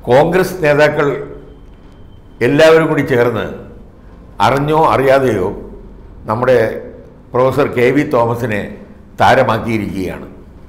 കോൺഗ്രസ് നേതാക്കൾ എല്ലാവരും കൂടി ചേർന്ന് അറിഞ്ഞോ അറിയാതെയോ നമ്മുടെ പ്രൊഫസർ കെ വി തോമസിനെ താരമാക്കിയിരിക്കുകയാണ്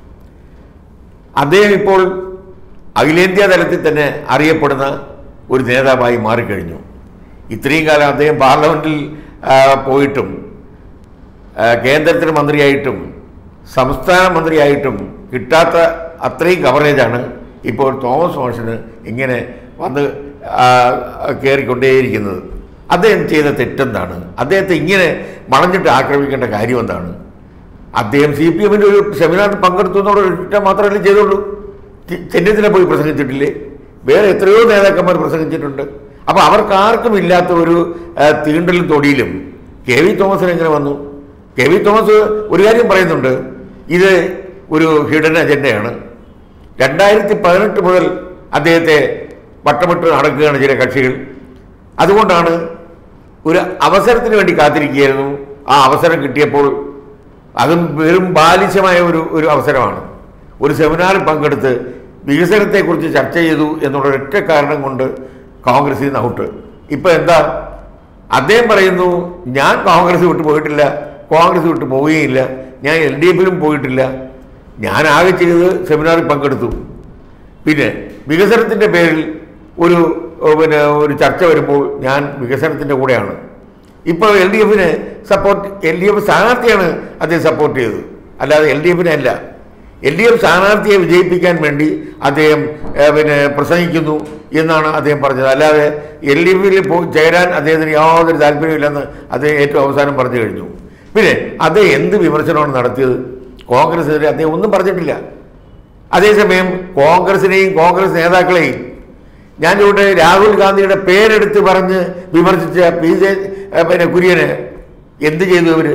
അദ്ദേഹം ഇപ്പോൾ അഖിലേന്ത്യാ തലത്തിൽ തന്നെ അറിയപ്പെടുന്ന ഒരു നേതാവായി മാറിക്കഴിഞ്ഞു ഇത്രയും കാലം അദ്ദേഹം പാർലമെൻറ്റിൽ ആ, പോയിട്ടും ആ, കേന്ദ്രത്തിന് മന്ത്രിയായിട്ടും സംസ്ഥാന മന്ത്രിയായിട്ടും കിട്ടാത്ത അത്രയും കവറേജാണ് ഇപ്പോൾ തോമസ് മോഷന് ഇങ്ങനെ വന്ന് ആ, കയറിക്കൊണ്ടേയിരിക്കുന്നത് അദ്ദേഹം ചെയ്ത തെറ്റെന്താണ് അദ്ദേഹത്തെ ഇങ്ങനെ വളഞ്ഞിട്ട് ആക്രമിക്കേണ്ട കാര്യം എന്താണ് അദ്ദേഹം സി പി എമ്മിൻ്റെ ഒരു സെമിനാറിൽ പങ്കെടുത്തു എന്നുള്ള ഒരു കുറ്റം മാത്രമല്ലേ ചെയ്തുള്ളൂ ചെ- ചെന്നിത്തല പോയി പ്രസംഗിച്ചിട്ടില്ലേ വേറെ എത്രയോ നേതാക്കന്മാർ പ്രസംഗിച്ചിട്ടുണ്ട് അപ്പോൾ അവർക്ക് ആർക്കും ഇല്ലാത്ത ഒരു ആ, തീണ്ടലും തൊടിയിലും കെ വി തോമസിന് എങ്ങനെ വന്നു കെ വി തോമസ് ഒരു കാര്യം പറയുന്നുണ്ട് ഇത് ഒരു ഹിഡൻ അജണ്ടയാണ് രണ്ടായിരത്തി പതിനെട്ട് മുതൽ അദ്ദേഹത്തെ വട്ടമിട്ട് നടക്കുകയാണ് ചില കക്ഷികൾ അതുകൊണ്ടാണ് ഒരു അവസരത്തിന് വേണ്ടി കാത്തിരിക്കുകയായിരുന്നു ആ അവസരം കിട്ടിയപ്പോൾ അതും വെറും ബാലിശമായ ഒരു ഒരു അവസരമാണ് ഒരു സെമിനാറിൽ പങ്കെടുത്ത് വികസനത്തെക്കുറിച്ച് ചർച്ച ചെയ്തു എന്നുള്ള ഒറ്റ കാരണം കൊണ്ട് കോൺഗ്രസിൽ നിന്ന് ഔട്ട് ഇപ്പം എന്താ അദ്ദേഹം പറയുന്നു ഞാൻ കോൺഗ്രസ് വിട്ട് പോയിട്ടില്ല കോൺഗ്രസ് വിട്ട് പോവുകയില്ല ഞാൻ എൽ ഡി എഫിലും പോയിട്ടില്ല ഞാൻ ആകെ ചെയ്തത് സെമിനാറിൽ പങ്കെടുത്തു പിന്നെ വികസനത്തിൻ്റെ പേരിൽ ഒരു ഓ, പിന്നെ ഒരു ചർച്ച വരുമ്പോൾ ഞാൻ വികസനത്തിൻ്റെ കൂടെയാണ് ഇപ്പോൾ എൽ ഡി എഫിന് സപ്പോർട്ട് എൽ ഡി എഫ് സ്ഥാനാർത്ഥിയാണ് അദ്ദേഹം സപ്പോർട്ട് ചെയ്തത് അല്ലാതെ എൽ ഡി എഫിനെ അല്ല എൽ ഡി എഫ് സ്ഥാനാർത്ഥിയെ വിജയിപ്പിക്കാൻ വേണ്ടി അദ്ദേഹം ഏ, പിന്നെ പ്രസംഗിക്കുന്നു എന്നാണ് അദ്ദേഹം പറഞ്ഞത് അല്ലാതെ എൽ ഡി എഫിൽ പോ ചേരാൻ അദ്ദേഹത്തിന് യാതൊരു താല്പര്യമില്ലെന്ന് അദ്ദേഹം ഏറ്റവും അവസാനം പറഞ്ഞു കഴിഞ്ഞു പിന്നെ അദ്ദേഹം എന്ത് വിമർശനമാണ് നടത്തിയത് കോൺഗ്രസിനെതിരെ അദ്ദേഹം ഒന്നും പറഞ്ഞിട്ടില്ല അതേസമയം കോൺഗ്രസിനെയും കോൺഗ്രസ് നേതാക്കളെയും ഞാൻ ഇവിടെ രാഹുൽ ഗാന്ധിയുടെ പേരെടുത്ത് പറഞ്ഞ് വിമർശിച്ച പി ജെ ഏ, പിന്നെ കുര്യന് എന്ത് ചെയ്തു ഇവര്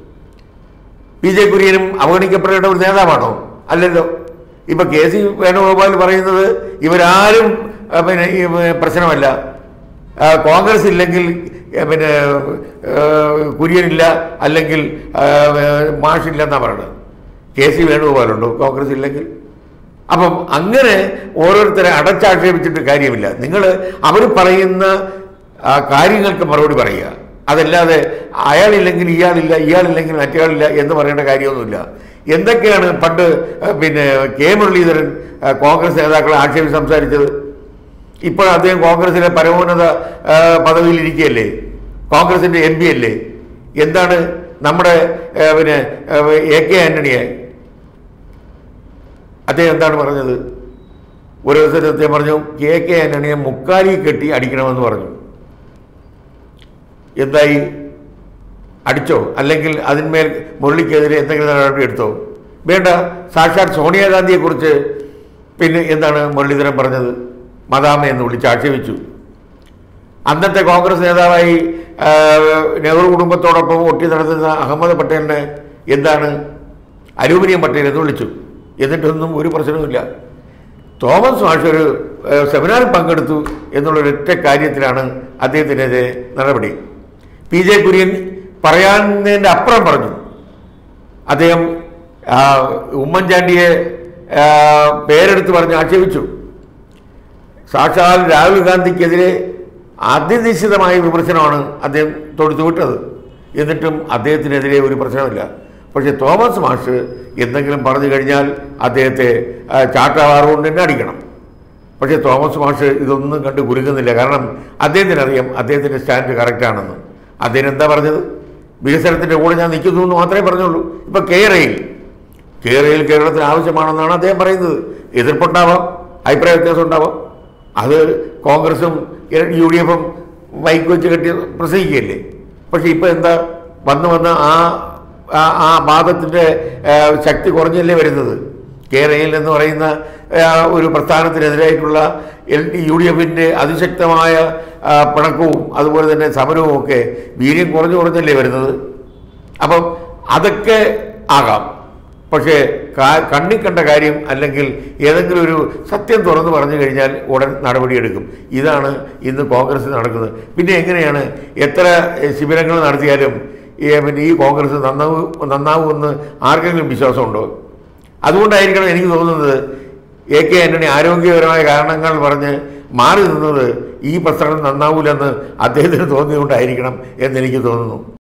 പി ജെ കുര്യനും അവഗണിക്കപ്പെടേണ്ട ഒരു നേതാവാണോ അല്ലല്ലോ ഇപ്പൊ കെ സി വേണുഗോപാൽ പറയുന്നത് ഇവരാരും ആ, പിന്നെ ഈ ഏ, പ്രശ്നമല്ല ആ, കോൺഗ്രസ് ഇല്ലെങ്കിൽ ഏ, പിന്നെ ഏ, കുര്യനില്ല അല്ലെങ്കിൽ ആ, ഏ, മാഷില്ലെന്നാണ് പറയുന്നത് കെ സി വേണുഗോപാലുണ്ടോ കോൺഗ്രസ് ഇല്ലെങ്കിൽ അപ്പം അങ്ങനെ ഓരോരുത്തരെ അടച്ചാക്ഷേപിച്ചിട്ട് കാര്യമില്ല നിങ്ങൾ അവർ പറയുന്ന ആ, കാര്യങ്ങൾക്ക് മറുപടി പറയുക അതല്ലാതെ അയാളില്ലെങ്കിൽ ഇയാളില്ല ഇയാളില്ലെങ്കിൽ മറ്റേയാളില്ല എന്ന് പറയേണ്ട കാര്യമൊന്നുമില്ല എന്തൊക്കെയാണ് പണ്ട് ആ, പിന്നെ കെ മുരളീധരൻ ആ, കോൺഗ്രസ് നേതാക്കളെ ആക്ഷേപിച്ച് സംസാരിച്ചത് ഇപ്പോൾ അദ്ദേഹം കോൺഗ്രസിലെ പരമോന്നത ആ, പദവിയിലിരിക്കുകയല്ലേ കോൺഗ്രസിൻ്റെ എം പി അല്ലേ എന്താണ് നമ്മുടെ ആ, പിന്നെ ആ, എ കെ ആന്റണിയെ അദ്ദേഹം എന്താണ് പറഞ്ഞത് ഒരു ദിവസത്തിൽ അദ്ദേഹം പറഞ്ഞു കെ കെ ആന്റണിയെ മുക്കാലി കെട്ടി അടിക്കണമെന്ന് പറഞ്ഞു എന്തായി അടിച്ചോ അല്ലെങ്കിൽ അതിന്മേൽ മുരളിക്കെതിരെ എന്തെങ്കിലും നടപടി എടുത്തോ വേണ്ട സാക്ഷാത് സോണിയാഗാന്ധിയെക്കുറിച്ച് പിന്നെ എന്താണ് മുരളീധരൻ പറഞ്ഞത് മദാമ എന്ന് വിളിച്ച് ആക്ഷേപിച്ചു അന്നത്തെ കോൺഗ്രസ് നേതാവായി ആ, നെഹ്റു കുടുംബത്തോടൊപ്പം ഒട്ടി നടത്തുന്ന അഹമ്മദ് പട്ടേലിനെ എന്താണ് അലൂമിനിയം പട്ടേൽ എന്ന് വിളിച്ചു എന്നിട്ടൊന്നും ഒരു പ്രശ്നവുമില്ല തോമസ് മാഷ് ഒരു ആ, സെമിനാറിൽ പങ്കെടുത്തു എന്നുള്ള ഒരൊറ്റ കാര്യത്തിലാണ് അദ്ദേഹത്തിനെതിരെ നടപടി പി ജെ കുര്യൻ പറയാനതിൻ്റെ അപ്പുറം പറഞ്ഞു അദ്ദേഹം ആ, ഉമ്മൻചാണ്ടിയെ ആ, പേരെടുത്ത് പറഞ്ഞ് ആക്ഷേപിച്ചു സാക്ഷാൽ രാഹുൽ ഗാന്ധിക്കെതിരെ അതിനിശ്ചിതമായ വിമർശനമാണ് അദ്ദേഹം തൊടുത്തുവിട്ടത് എന്നിട്ടും അദ്ദേഹത്തിനെതിരെ ഒരു പ്രശ്നമില്ല പക്ഷേ തോമസ് മാഷ് എന്തെങ്കിലും പറഞ്ഞു കഴിഞ്ഞാൽ അദ്ദേഹത്തെ ആ, ചാട്ടവാറ് കൊണ്ട് തന്നെ അടിക്കണം പക്ഷേ തോമസ് മാഷ് ഇതൊന്നും കണ്ട് കുരുങ്ങുന്നില്ല കാരണം അദ്ദേഹത്തിനറിയാം അദ്ദേഹത്തിൻ്റെ സ്റ്റാൻഡ് കറക്റ്റാണെന്ന് അദ്ദേഹം എന്താ പറഞ്ഞത് വികസനത്തിൻ്റെ കൂടെ ഞാൻ നിൽക്കുന്നു എന്ന് മാത്രമേ പറഞ്ഞുള്ളൂ ഇപ്പോൾ കേരയിൽ കേരളയിൽ കേരളത്തിന് ആവശ്യമാണെന്നാണ് അദ്ദേഹം പറയുന്നത് എതിർപ്പുണ്ടാവാം അഭിപ്രായ വ്യത്യാസം ഉണ്ടാവാം അത് കോൺഗ്രസും യു ഡി എഫും മൈക്ക് വെച്ച് കെട്ടി പ്രസംഗിക്കുകയല്ലേ പക്ഷേ ഇപ്പോൾ എന്താ വന്ന് വന്ന് ആ ആ- ആ വാദത്തിൻ്റെ ശക്തി കുറഞ്ഞല്ലേ വരുന്നത് കേരളയിൽ എന്ന് പറയുന്ന ആ, ഒരു പ്രസ്ഥാനത്തിനെതിരായിട്ടുള്ള എൽ ഡി യു ഡി എഫിൻ്റെ അതിശക്തമായ ആ, പിണക്കവും അതുപോലെ തന്നെ സമരവും ഒക്കെ വീര്യം കുറഞ്ഞു കുറഞ്ഞല്ലേ വരുന്നത് അപ്പം അതൊക്കെ ആകാം പക്ഷേ കാ- കണ്ണി കണ്ട കാര്യം അല്ലെങ്കിൽ ഏതെങ്കിലും ഒരു സത്യം തുറന്നു പറഞ്ഞു കഴിഞ്ഞാൽ ഉടൻ നടപടിയെടുക്കും ഇതാണ് ഇന്ന് കോൺഗ്രസ് നടക്കുന്നത് പിന്നെ എങ്ങനെയാണ് എത്ര എ, ശിബിരങ്ങൾ നടത്തിയാലും ഈ, പിന്നെ ഈ കോൺഗ്രസ് നന്നാവൂ നന്നാവുമെന്ന് ആർക്കെങ്കിലും വിശ്വാസമുണ്ടോ അതുകൊണ്ടായിരിക്കണം എനിക്ക് തോന്നുന്നത് എ കെ ആന്റണി ആരോഗ്യപരമായ കാരണങ്ങൾ പറഞ്ഞ് മാറി നിന്നത് ഈ പ്രസ്ഥാനം നന്നാവൂലെന്ന് അദ്ദേഹത്തിന് തോന്നിയതുകൊണ്ടായിരിക്കണം എന്നെനിക്ക് തോന്നുന്നു